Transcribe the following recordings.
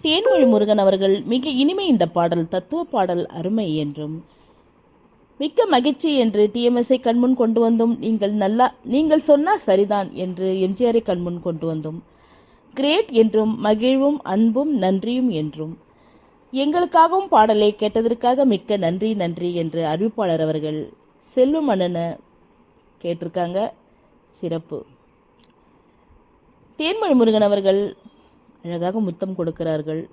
தேன்மொழி முருகன் அவர்கள் மிக இனிமை இந்த பாடல் தத்துவ பாடல் அருமை என்றும் மிக்க மகிழ்ச்சி என்று டிஎம்எஸ்ஐ கண்முன் கொண்டு வந்தும் நீங்கள் நல்லா நீங்கள் சொன்னா சரிதான் என்று எம்ஜிஆரை கண்முன் கொண்டு வந்தும் கிரேட் என்றும் மகிழ்வும் அன்பும் நன்றியும் என்றும் எங்களுக்காகவும் பாடலை கேட்டதற்காக மிக்க நன்றி நன்றி என்று அறிவிப்பாளர் அவர்கள் செல்வம் அண்ணனை கேட்டிருக்காங்க சிறப்பு தேன்மொழி முருகன் அவர்கள் அழகாக முத்தம் கொடுக்கிறார்கள்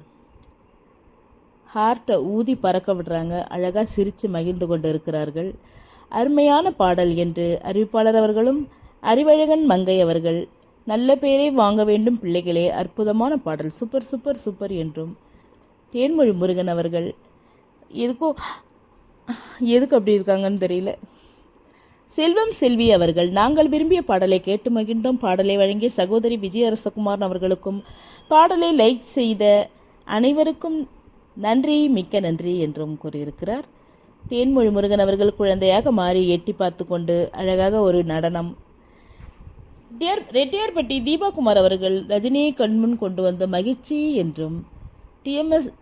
ஹார்ட்டை ஊதி பறக்க விடுறாங்க அழகாக சிரித்து மகிழ்ந்து கொண்டு இருக்கிறார்கள் அருமையான பாடல் என்று அறிவிப்பாளர் அவர்களும் அறிவழகன் மங்கை அவர்கள் நல்ல பேரை வாங்க வேண்டும் பிள்ளைகளே அற்புதமான பாடல் சூப்பர் சூப்பர் சூப்பர் என்றும் தேன்மொழி முருகன் அவர்கள் எதுக்கோ எதுக்கு அப்படி இருக்காங்கன்னு தெரியல செல்வம் செல்வி அவர்கள் நாங்கள் விரும்பிய பாடலை கேட்டு மகிழ்ந்தோம் பாடலை வழங்கிய சகோதரி விஜய அரசகுமாரன் அவர்களுக்கும் பாடலை லைக் செய்த அனைவருக்கும் நன்றி மிக்க நன்றி என்றும் கூறியிருக்கிறார் தேன்மொழி முருகன் அவர்கள் குழந்தையாக மாறி எட்டி பார்த்து கொண்டு அழகாக ஒரு நடனம் டியர் ரெட்டியார்பட்டி தீபாகுமார் அவர்கள் ரஜினியை கண்முன் கொண்டு வந்த மகிழ்ச்சி என்றும் டிஎம்எஸ்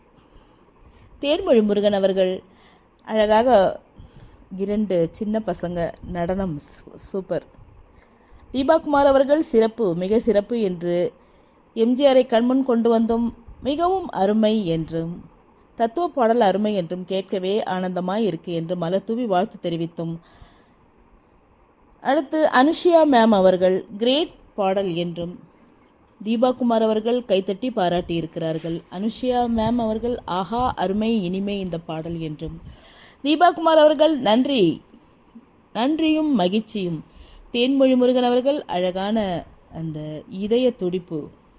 தேன்மொழி முருகன் அவர்கள் அழகாக இரண்டு சின்ன பசங்க நடனம் சூ- சூப்பர் தீபாகுமார் அவர்கள் சிறப்பு மிக சிறப்பு என்று எம்ஜிஆரை கண்முன் கொண்டு வந்தும் மிகவும் அருமை என்றும் தத்துவ பாடல் அருமை என்றும் கேட்கவே ஆனந்தமாய் இருக்கு என்று மலர்தூவி வாழ்த்து தெரிவித்தும் அடுத்து அனுஷியா மேம் அவர்கள் கிரேட் பாடல் என்றும் தீபாகுமார் அவர்கள் கைத்தட்டி பாராட்டி இருக்கிறார்கள் அனுஷியா மேம் அவர்கள் ஆஹா அருமை இனிமை இந்த பாடல் என்றும் தீபாகுமார் அவர்கள் நன்றி நன்றியும் மகிழ்ச்சியும் தேன்மொழி முருகன் அவர்கள் அழகான அந்த இதய துடிப்பு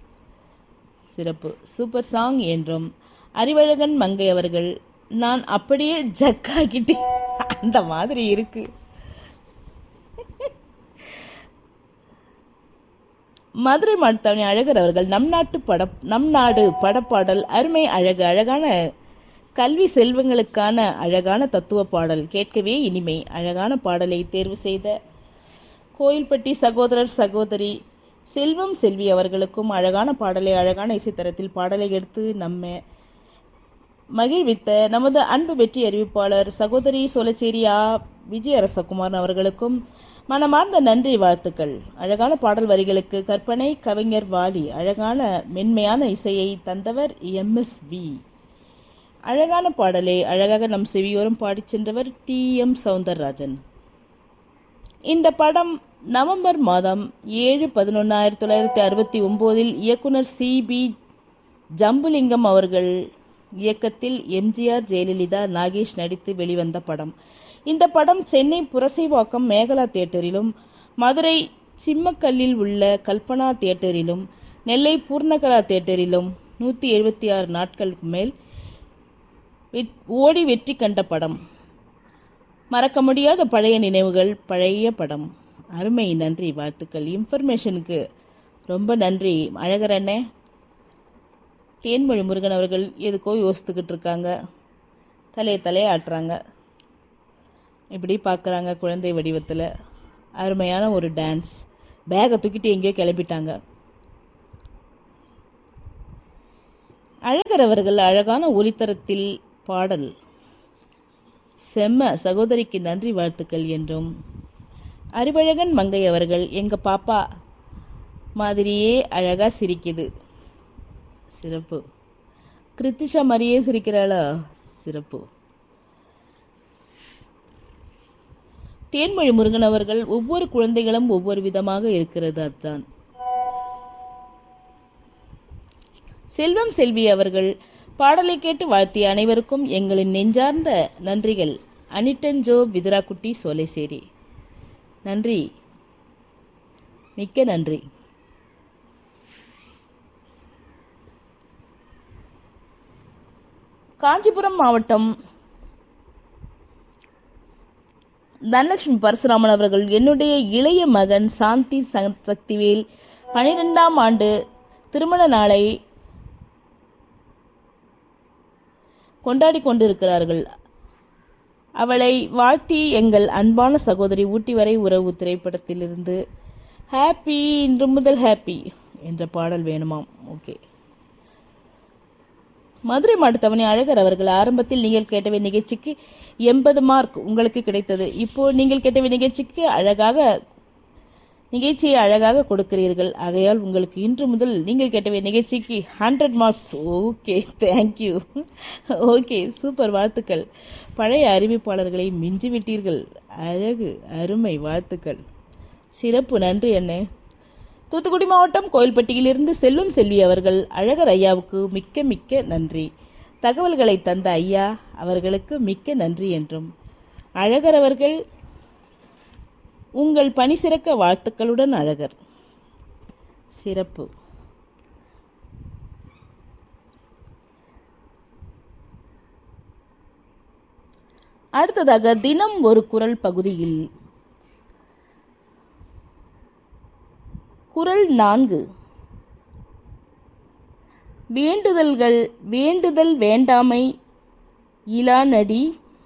சிறப்பு சூப்பர் சாங் என்றும் அறிவழகன் மங்கை அவர்கள் நான் அப்படியே ஜக்காகிட்டேன் அந்த மாதிரி இருக்கு மதுரை மாட்டுத்தாவணி அழகர் அவர்கள் நம் நாட்டு பட நம் நாடு படப்பாடல் அருமை அழகு அழகான கல்வி செல்வங்களுக்கான அழகான தத்துவ பாடல் கேட்கவே இனிமை அழகான பாடலை தேர்வு செய்த கோயில்பட்டி சகோதரர் சகோதரி செல்வம் செல்வி அவர்களுக்கும் அழகான பாடலை அழகான இசைத்தரத்தில் பாடலை எடுத்து நம்ம மகிழ்வித்த நமது அன்பு வெற்றி அறிவிப்பாளர் சகோதரி சோலச்சேரி ஆ விஜய அரசகுமார் அவர்களுக்கும் மனமார்ந்த நன்றி வாழ்த்துக்கள் அழகான பாடல் வரிகளுக்கு கற்பனை கவிஞர் வாலி அழகான மென்மையான இசையை தந்தவர் எம்எஸ்வி அழகான பாடலை அழகாக நம் செவியோரம் பாடிச் சென்றவர் டி எம் சவுந்தரராஜன் இந்த படம் நவம்பர் மாதம் ஏழு பதினொன்று ஆயிரத்தி தொள்ளாயிரத்தி அறுபத்தி ஒம்போதில் இயக்குனர் சி பி ஜம்புலிங்கம் அவர்கள் இயக்கத்தில் எம்ஜிஆர் ஜெயலலிதா நாகேஷ் நடித்து வெளிவந்த படம் இந்த படம் சென்னை புரசைவாக்கம் மேகலா தியேட்டரிலும் மதுரை சிம்மக்கல்லில் உள்ள கல்பனா தியேட்டரிலும் நெல்லை பூர்ணகரா தியேட்டரிலும் நூற்றி எழுபத்தி ஆறு நாட்களுக்கு மேல் வெத்- ஓடி வெற்றி கண்ட படம் மறக்க முடியாத பழைய நினைவுகள் பழைய படம் அருமை நன்றி வாழ்த்துக்கள் இன்ஃபர்மேஷனுக்கு ரொம்ப நன்றி அழகர் அண்ணே தேன்மொழி முருகன் அவர்கள் எதுக்கோ யோசித்துக்கிட்டு இருக்காங்க தலையை தலையை ஆட்டுறாங்க இப்படி பார்க்குறாங்க குழந்தை வடிவத்தில் அருமையான ஒரு டான்ஸ் பேகை தூக்கிட்டு எங்கேயோ கிளம்பிட்டாங்க அழகர் அவர்கள் அழகான ஒலித்தரத்தில் பாடல் செம்ம சகோதரிக்கு நன்றி வாழ்த்துக்கள் என்றும் அறிவழகன் மங்கை அவர்கள் எங்க பாப்பா மாதிரியே அழகா சிரிக்குது சிறப்பு கிருத்திஷா மாதிரியே சிரிக்கிறாளா சிறப்பு தேன்மொழி முருகன் அவர்கள் ஒவ்வொரு குழந்தைகளும் ஒவ்வொரு விதமாக இருக்கிறது அதுதான் செல்வம் செல்வி அவர்கள் பாடலை கேட்டு வாழ்த்திய அனைவருக்கும் எங்களின் நெஞ்சார்ந்த நன்றிகள் அனிட்டன் ஜோ விதுராக்குட்டி சோலைசேரி நன்றி மிக்க நன்றி காஞ்சிபுரம் மாவட்டம் தனலட்சுமி பரசுராமன் அவர்கள் என்னுடைய இளைய மகன் சாந்தி ச- சக்திவேல் பனிரெண்டாம் ஆண்டு திருமண நாளை கொண்டாடி கொண்டிருக்கிறார்கள் அவளை வாழ்த்தி எங்கள் அன்பான சகோதரி ஊட்டி வரை உறவு திரைப்படத்திலிருந்து ஹாப்பி இன்று முதல் ஹாப்பி என்ற பாடல் வேணுமாம் ஓகே மதுரை மாட்டுத்தவணை அழகர் அவர்கள் ஆரம்பத்தில் நீங்கள் கேட்டவை நிகழ்ச்சிக்கு எண்பது மார்க் உங்களுக்கு கிடைத்தது இப்போ நீங்கள் கேட்டவை நிகழ்ச்சிக்கு அழகாக நிகழ்ச்சியை அழகாக கொடுக்கிறீர்கள் ஆகையால் உங்களுக்கு இன்று முதல் நீங்கள் கேட்டவை நிகழ்ச்சிக்கு hundred marks okay thank you okay super வாழ்த்துக்கள் பழைய அறிவிப்பாளர்களை மிஞ்சிவிட்டீர்கள் அழகு அருமை வாழ்த்துக்கள் சிறப்பு நன்றி அண்ணே தூத்துக்குடி மாவட்டம் கோயில்பட்டியிலிருந்து செல்வம் செல்வி அவர்கள் அழகர் ஐயாவுக்கு மிக்க மிக்க நன்றி தகவல்களை தந்த ஐயா அவர்களுக்கு மிக்க நன்றி என்றும் அழகர் அவர்கள் உங்கள் பணி சிறக்க வாழ்த்துக்களுடன் அழகர் சிறப்பு அடுத்ததாக தினம் ஒரு குரல் பகுதியில் குரல் நான்கு வேண்டுதல்கள் வேண்டுதல் வேண்டாமை இலானடி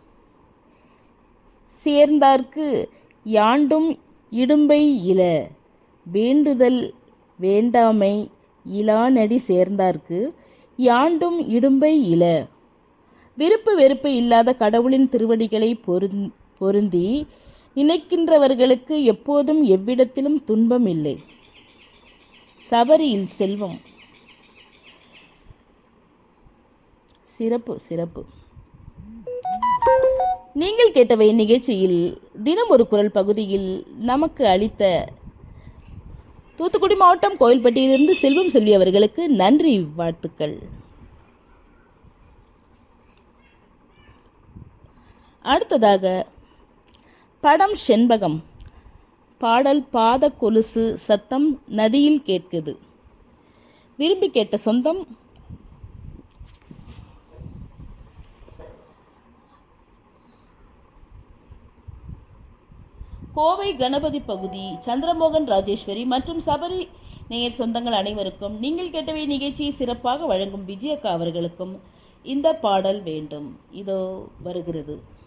சேர்ந்தார்க்கு யாண்டும் இடும்பை இல வேண்டுதல் வேண்டாமை இலானடி சேர்ந்தார்க்கு யாண்டும் இடும்பை இல விருப்பு வெறுப்பு இல்லாத கடவுளின் திருவடிகளை பொருந் பொருந்தி நினைக்கின்றவர்களுக்கு எப்போதும் எவ்விடத்திலும் துன்பம் இல்லை சபரியில் செல்வம் சிறப்பு சிறப்பு நீங்கள் கேட்டவை நிகழ்ச்சியில் தினம் ஒரு குரல் பகுதியில் நமக்கு அளித்த தூத்துக்குடி மாவட்டம் கோயில்பட்டியிலிருந்து செல்வம் செல்வி அவர்களுக்கு நன்றி வாழ்த்துக்கள் அடுத்ததாக படம் செண்பகம் பாடல் பாத கொலுசு சத்தம் நதியில் கேட்குது விரும்பி கேட்ட சொந்தம் கோவை கணபதி பகுதி சந்திரமோகன் ராஜேஸ்வரி மற்றும் சபரி நேயர் சொந்தங்கள் அனைவருக்கும் நீங்கள் கேட்டவை நிகழ்ச்சியை சிறப்பாக வழங்கும் விஜயக்கா அவர்களுக்கும் இந்த பாடல் வேண்டும் இதோ வருகிறது